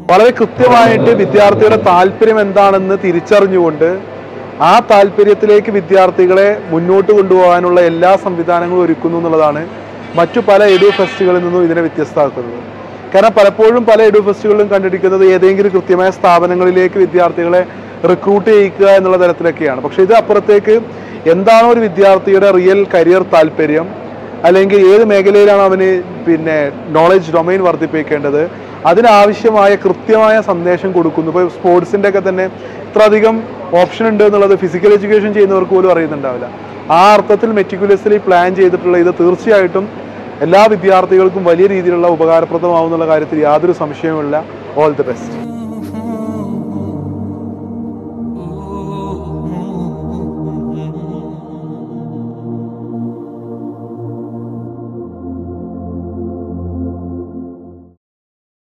വളരെ കൃത്യമായിട്ട് വിദ്യാർത്ഥിയുടെ താല്പര്യം എന്താണെന്ന് തിരിച്ചറിഞ്ഞുകൊണ്ട് ആ താല്പര്യത്തിലേക്ക് വിദ്യാർത്ഥികളെ മുന്നോട്ട് കൊണ്ടുപോകാനുള്ള എല്ലാ സംവിധാനങ്ങളും ഒരുക്കുന്നു എന്നുള്ളതാണ് മറ്റു പല എഡു ഫെസ്റ്റുകളിൽ നിന്നും ഇതിനെ വ്യത്യസ്തമാക്കുന്നത് കാരണം പലപ്പോഴും പല എഡു ഫെസ്റ്റുകളിലും കണ്ടിരിക്കുന്നത് ഏതെങ്കിലും കൃത്യമായ സ്ഥാപനങ്ങളിലേക്ക് വിദ്യാർത്ഥികളെ റിക്രൂട്ട് ചെയ്യിക്കുക എന്നുള്ള തരത്തിലൊക്കെയാണ് പക്ഷെ ഇത് അപ്പുറത്തേക്ക് എന്താണോ ഒരു വിദ്യാർത്ഥിയുടെ റിയൽ കരിയർ താല്പര്യം അല്ലെങ്കിൽ ഏത് മേഖലയിലാണ് അവന് പിന്നെ നോളജ് ഡൊമൈൻ വർദ്ധിപ്പിക്കേണ്ടത് അതിനാവശ്യമായ കൃത്യമായ സന്ദേശം കൊടുക്കുന്നു ഇപ്പോൾ സ്പോർട്സിൻ്റെ ഒക്കെ തന്നെ ഇത്ര അധികം ഓപ്ഷൻ ഉണ്ട് എന്നുള്ളത് ഫിസിക്കൽ എഡ്യൂക്കേഷൻ ചെയ്യുന്നവർക്ക് പോലും അറിയുന്നുണ്ടാവില്ല ആ അർത്ഥത്തിൽ മെറ്റിക്കുലസ്ലി പ്ലാൻ ചെയ്തിട്ടുള്ള ഇത് തീർച്ചയായിട്ടും എല്ലാ വിദ്യാർത്ഥികൾക്കും വലിയ രീതിയിലുള്ള ഉപകാരപ്രദമാവുന്നുള്ള കാര്യത്തിൽ യാതൊരു സംശയവുമില്ല ഓൾ ദി ബെസ്റ്റ്